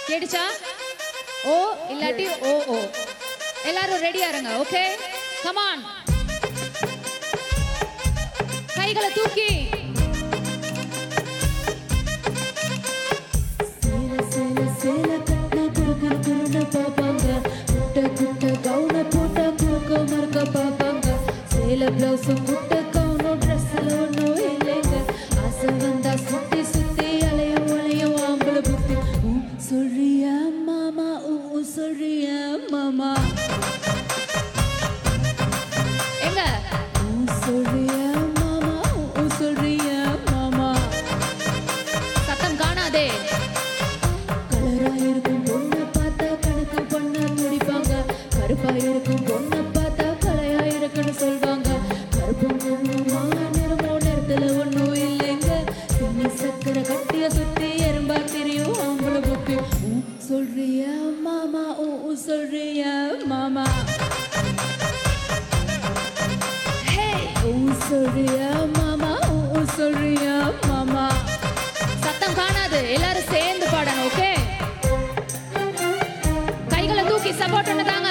கேட்டுச்சா ஓ இல்லாட்டி ஓ ஓ எல்லாரும் ரெடியா இருங்க ஓகே கமான் கைகளை தூக்கி சேல சேல சேல கட்டின குறு குறு குறுன்னு பார்ப்பாங்க குட்ட குட்ட கவுன போட்டா குறுக்க மறுக்க பார்ப்பாங்க சேல பிளவுஸும் குட்ட கவுனும் ட்ரெஸ்ஸில் ஒன்றும் இல்லைங்க ஆசை வந்தா சுத்தி சுத்தி அலையும் அலையும் ஆம்பளை புத்தி ஊ சொல்றியா மாமா ஊ ஊ சொல்றியா மாமா எங்க ஊ சொல்றியா மாமா ஊ ஊ சொல்றியா மாமா சத்தம் காணாதே கலரா இருக்கும் பொண்ணை பார்த்தா கணக்கு பண்ண துடிப்பாங்க கருப்பா இருக்கும் பொண்ணை பார்த்தா கலையா இருக்குன்னு சொல்வாங்க கருப்பும் பொண்ணுமா நிறமோ நேரத்துல ஒண்ணும் இல்லைங்க பின்னி சக்கரை கட்டிய சுத்தி எறும்பா தெரியும் அவங்கள புத்தி ஊ சொல்றியா மாமா ஊ ஊ சொல்றியா மாமா ஹே ஊ சொல்றியா மாமா ஊ ஊ சொல்றியா மாமா சத்தம் காணாது எல்லாரும் சேர்ந்து பாடணும் ஓகே கைகளை தூக்கி சப்போர்ட் பண்ணதாங்க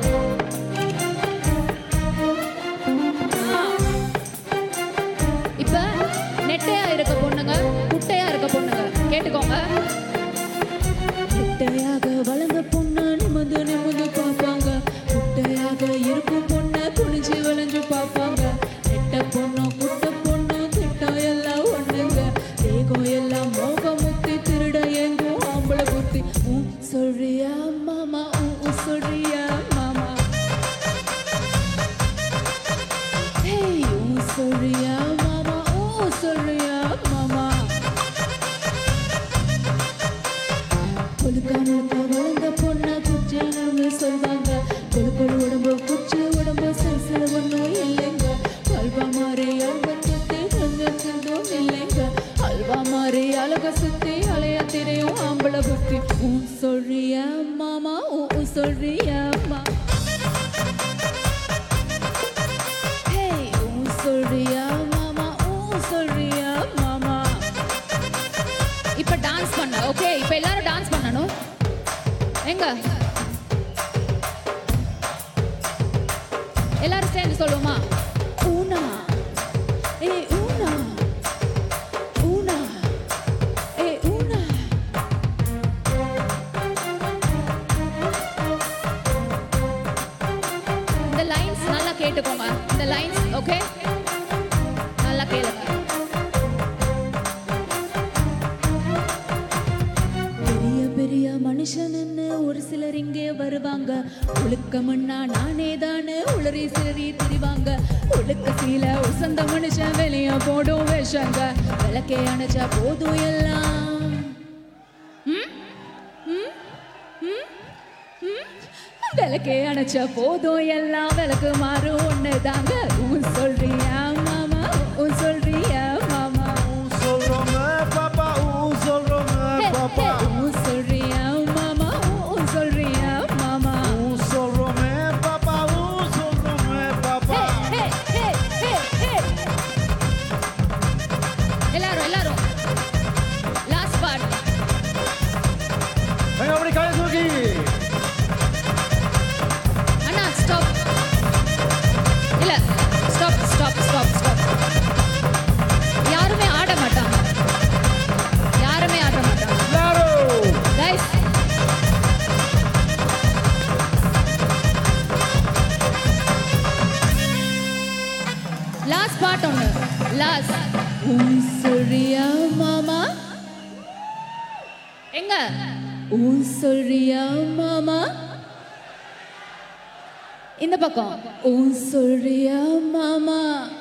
இப்ப நெட்டையா இருக்க பொண்ணுங்க குட்டையா இருக்க பொண்ணுங்க கேட்டுக்கோங்க குட்டையாக வளர்ந்த பொண்ணு நிமிந்து நிமிந்து பார்ப்பாங்க குட்டையாக இருக்கும் பொண்ணை குனிஞ்சு வளைஞ்சு பார்ப்பாங்க நெட்ட பொண்ணு குட்ட பொண்ணு திட்டம் எல்லாம் ஒண்ணுங்க தேகம் எல்லாம் மோகம் முத்தி திருட எங்கும் ஆம்பளை புத்தி ஊ சொல்றியா மாமா ஊ ஊ சொல்றியா மாமா ஹேய் ஊ சொல்றியா மாமா ஊ ஊ சொல்றியா மாமா கொழுக்கா முழுக்கா வளர்ந்த பொண்ணா குச்சின்னு சொல்வாங்க கொழு கொழு உடம்பு குச்சி உடம்பு சைஸ்ல ஒன்றும் இல்லைங்க அல்வா மாதிரி அழக சுத்தி கொஞ்சம் கொஞ்சம் இல்லைங்க அல்வா மாதிரி அழக சுத்தி அலைய தெரியும் ஆம்பளை புத்தி ஊ சொல்றியா மாமா ஊ ஊ சொல்றியா மா ஹேய் ஊ சொல்றியா மாமா ஊ ஊ சொல்றியா மாமா இப்ப டான்ஸ் பண்ண ஓகே இப்ப எல்லாரும் டான்ஸ் பண்ணணும் எங்க எல்லாரும் சேர்ந்து சொல்லுவோமா Una, eh, una, una, eh, una. இந்த லைன்ஸ் நல்லா கேட்டுக்கோங்க இந்த லைன்ஸ் ஓகே நல்லா கேளுங்க பெரிய பெரிய மனுஷன்னு ஒரு சிலர் இங்கே வருவாங்க ஒழுக்கமுன்னா நானே தானே உளறி சிலறி திரிவாங்க ஒழுக்க சீல உசந்த மனுஷன் வெளிய போடும் வேஷங்க விளக்கே அணைச்சா போதும் எல்லாம் ம்? ம்? ம்? ம்? விளக்கே அணைச்சா போதும் எல்லாம் விளக்கு மாறும் ஒண்ணு தாங்க உன் சொல்றியா மாமா உன் சொல்றியா மாமா Usolome papa, usolome papa, உன் சொல்றியா மாமா உன் சொல்றியா மாமா usolome papa, usolome papa. ஹே, ஹே, ஹே, ஹே. எல்லாரும் எல்லாரும் last part Venga, abrí cabeza aquí. அண்ணா ஸ்டாப் இல்ல ஸ்டாப் ஸ்டாப் ஸ்டாப் ஸ்டாப் யாருமே ஆட மாட்டாங்க யாருமே ஆட மாட்டாங்க Claro. கைஸ் லாஸ்ட் பார்ட் ஒன்று லாஸ்ட் உன் சொல்றியா மாமா எங்க உன் சொல்றியா மாமா இந்த பக்கம் உன் சொல்றியா மாமா